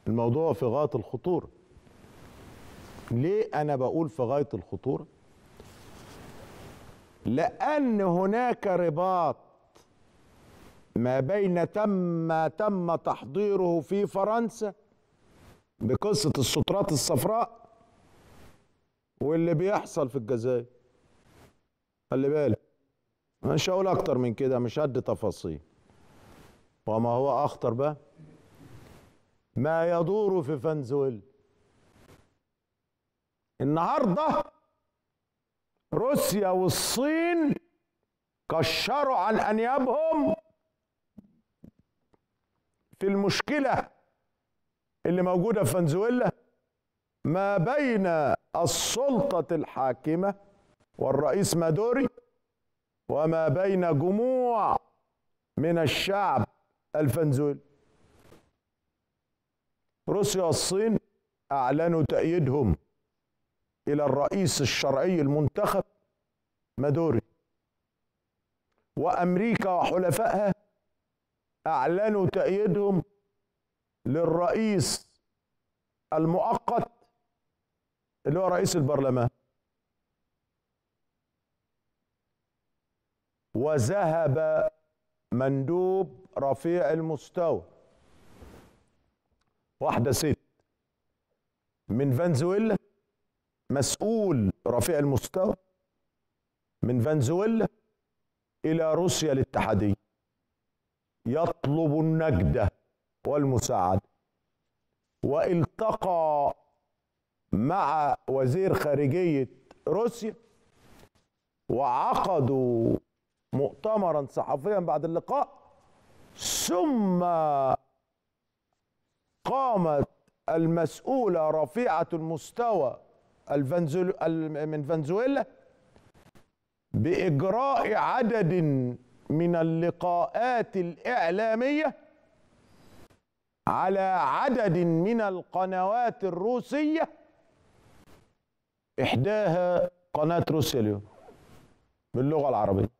الموضوع في غايه الخطوره ليه انا بقول في غايه الخطوره لان هناك رباط ما بين تم ما تم تحضيره في فرنسا بقصه السترات الصفراء واللي بيحصل في الجزائر خلي بالك مش هقول اكتر من كده مش هدي تفاصيل وما هو اخطر بقى ما يدور في فنزويلا النهارده روسيا والصين كشروا عن انيابهم في المشكله اللي موجوده في فنزويلا ما بين السلطه الحاكمه والرئيس مادوري وما بين جموع من الشعب الفنزويلي روسيا والصين اعلنوا تأييدهم الى الرئيس الشرعي المنتخب مادوري وامريكا وحلفائها اعلنوا تأييدهم للرئيس المؤقت اللي هو رئيس البرلمان وذهب مندوب رفيع المستوى واحدة ست من فنزويلا مسؤول رفيع المستوى من فنزويلا إلى روسيا الاتحادية يطلب النجدة والمساعدة والتقى مع وزير خارجية روسيا وعقدوا مؤتمرا صحفيا بعد اللقاء ثم قامت المسؤولة رفيعة المستوى الفنزول من فنزويلا بإجراء عدد من اللقاءات الإعلامية على عدد من القنوات الروسية إحداها قناة روسيا اليوم باللغة العربية